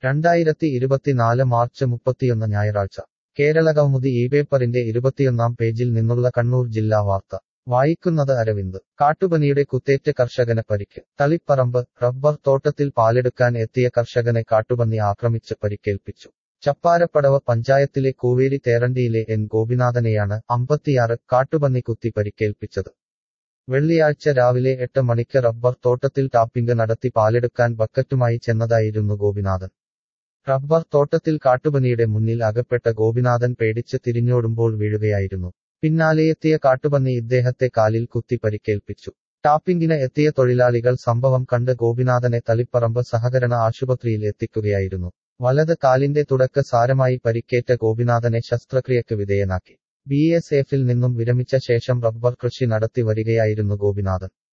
രണ്ടായിരത്തി ഇരുപത്തിനാല് മാർച്ച് മുപ്പത്തിയൊന്ന് ഞായറാഴ്ച കേരള കൗമുദി ഈ പേപ്പറിന്റെ ഇരുപത്തിയൊന്നാം പേജിൽ നിന്നുള്ള കണ്ണൂർ ജില്ലാ വാർത്ത വായിക്കുന്നത് അരവിന്ദ് കാട്ടുപനിയുടെ കുത്തേറ്റ് കർഷകന് പരിക്ക് തളിപ്പറമ്പ് റബ്ബർ തോട്ടത്തിൽ പാലെടുക്കാൻ എത്തിയ കർഷകനെ കാട്ടുപന്നി ആക്രമിച്ച് പരിക്കേൽപ്പിച്ചു ചപ്പാരപ്പടവ് പഞ്ചായത്തിലെ കൂവേരി തേറണ്ടിയിലെ എൻ ഗോപിനാഥനെയാണ് അമ്പത്തിയാറ് കാട്ടുപന്നി കുത്തി പരിക്കേൽപ്പിച്ചത് വെള്ളിയാഴ്ച രാവിലെ എട്ട് മണിക്ക് റബ്ബർ തോട്ടത്തിൽ ടാപ്പിംഗ് നടത്തി പാലെടുക്കാൻ ബക്കറ്റുമായി ചെന്നതായിരുന്നു ഗോപിനാഥൻ റബ്ബർ തോട്ടത്തിൽ കാട്ടുപന്നിയുടെ മുന്നിൽ അകപ്പെട്ട ഗോപിനാഥൻ പേടിച്ച് തിരിഞ്ഞോടുമ്പോൾ വീഴുകയായിരുന്നു പിന്നാലെയെത്തിയ കാട്ടുപന്നി ഇദ്ദേഹത്തെ കാലിൽ കുത്തി പരിക്കേൽപ്പിച്ചു ടാപ്പിംഗിന് എത്തിയ തൊഴിലാളികൾ സംഭവം കണ്ട് ഗോപിനാഥനെ തളിപ്പറമ്പ് സഹകരണ ആശുപത്രിയിൽ എത്തിക്കുകയായിരുന്നു വലത് കാലിന്റെ തുടക്ക് സാരമായി പരിക്കേറ്റ ഗോപിനാഥനെ ശസ്ത്രക്രിയക്ക് വിധേയനാക്കി ബി എസ് എഫിൽ നിന്നും വിരമിച്ച ശേഷം റബ്ബർ കൃഷി നടത്തി വരികയായിരുന്നു ഗോപിനാഥൻ